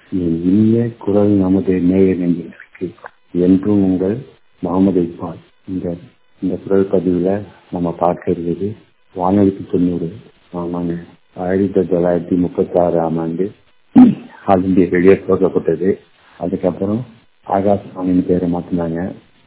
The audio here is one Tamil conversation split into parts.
என் இனிய குரல் நமது நேயர் நெஞ்சங்களுக்கு என்றும் உங்கள் முகமது இக்பால் இந்த இந்த குரல் பதிவில் நம்ம பார்க்க இருக்கிறது வானொலிக்கு தொண்ணூறு ஆமாங்க ஆயிரத்தி தொள்ளாயிரத்தி முப்பத்தி ஆறாம் ஆண்டு ஆல் இந்திய ரேடியோ துவக்கப்பட்டது அதுக்கப்புறம் ஆகாஷ்வாணின்னு பேரை மாற்றினாங்க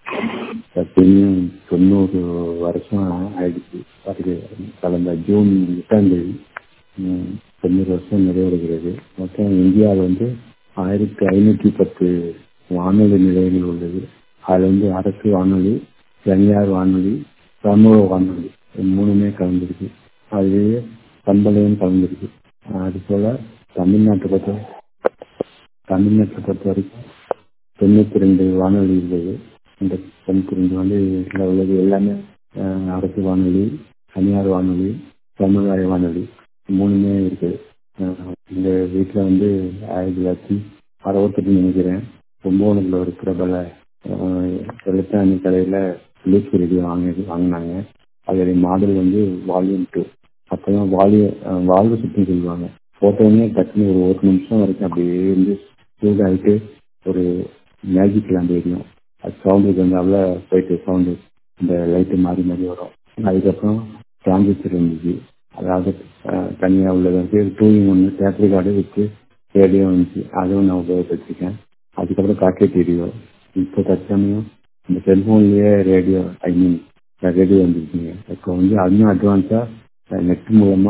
இன்னும் தொண்ணூறு வருஷம் ஆயிடுச்சு அதுக்கு கடந்த ஜூன் எட்டாம் தேதி தொண்ணூறு வருஷம் நிறைவடைகிறது மொத்தம் இந்தியாவில் வந்து ஆயிரத்தி ஐநூற்றி பத்து வானொலி நிலையங்கள் உள்ளது அதில் வந்து அரசு வானொலி தனியார் வானொலி சமூக வானொலி மூணுமே கலந்துருக்கு அதுலேயே பண்பலையும் கலந்துருக்கு அது போல் தமிழ்நாட்டை பொறுத்த தமிழ்நாட்டை பொறுத்த வரைக்கும் தொண்ணூற்றி ரெண்டு வானொலி உள்ளது இந்த தொண்ணூற்றி ரெண்டு வானொலியில் உள்ளது எல்லாமே அரசு வானொலி தனியார் வானொலி சமுதாய வானொலி மூணுமே இருக்கு இந்த வீட்டில் வந்து ஆயிரத்தி தொள்ளாயிரத்தி அறுபத்தெட்டு நினைக்கிறேன் கும்பகோணத்தில் ஒரு பிரபல எலக்ட்ரானிக் கடையில் பிலிப்ஸ் ரேடியோ வாங்கி வாங்கினாங்க அதோடைய மாடல் வந்து வால்யூம் டூ அப்போதான் வால்யூ வால்வு சுற்றி சொல்லுவாங்க போட்டோன்னே டக்குனு ஒரு ஒரு நிமிஷம் வரைக்கும் அப்படியே வந்து சூடாகிட்டு ஒரு மேஜிக் லேண்ட் எரியும் அது சவுண்டுக்கு வந்து அவ்வளோ போயிட்டு சவுண்டு இந்த லைட்டு மாறி மாறி வரும் அதுக்கப்புறம் டிரான்சிஸ்டர் இருந்துச்சு அதாவது தனியாக உள்ளது வந்து டூ இன் ஒன்று டேப் கார்டு வச்சு ரேடியோ வந்துச்சு அதுவும் நான் உபயோகப்படுத்திருக்கேன் அதுக்கப்புறம் காக்கெட் ரேடியோ இப்போ தற்சமயம் இந்த செல்ஃபோன்லேயே ரேடியோ ஐ மீன் ரேடியோ வந்துருக்குங்க இப்போ வந்து இன்னும் அட்வான்ஸாக நெட்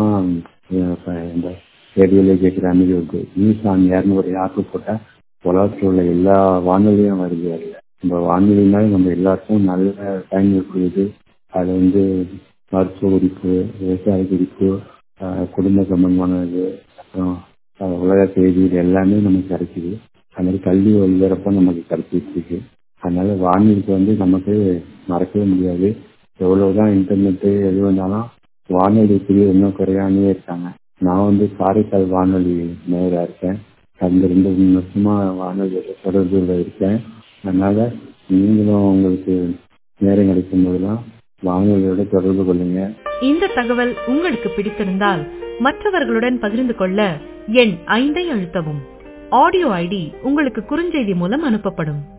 மூலமாக இந்த ரேடியோவில் கேட்குற மாதிரி இருக்கு நியூஸ் ஆன் ஏர்னு ஒரு ஆப்பு போட்டால் உலகத்தில் உள்ள எல்லா வானொலியும் வருது அதில் இந்த வானொலினால நம்ம எல்லாருக்கும் நல்ல டைம் இருக்குது அது வந்து மருத்துவ குறிப்பு விவசாய குறிப்பு குடும்ப சம்பந்தமானது அப்புறம் உலக செய்திகள் எல்லாமே நமக்கு கிடைக்குது அது மாதிரி கல்வி ஒளிபரப்பும் நமக்கு கிடைச்சிட்டு இருக்கு அதனால வானொலிக்கு வந்து நமக்கு மறக்கவே முடியாது எவ்வளவுதான் இன்டர்நெட்டு எது வந்தாலும் வானொலி பிரிவு இன்னும் குறையாமே இருக்காங்க நான் வந்து காரைக்கால் வானொலி நேராக இருக்கேன் அந்த ரெண்டு மூணு வருஷமா வானொலி தொடர்புல இருக்கேன் அதனால நீங்களும் உங்களுக்கு நேரம் கிடைக்கும் போதெல்லாம் வானொலியோட தொடர்பு கொள்ளுங்க இந்த தகவல் உங்களுக்கு பிடித்திருந்தால் மற்றவர்களுடன் பகிர்ந்து கொள்ள எண் ஐந்தை அழுத்தவும் ஆடியோ ஐடி உங்களுக்கு குறுஞ்செய்தி மூலம் அனுப்பப்படும்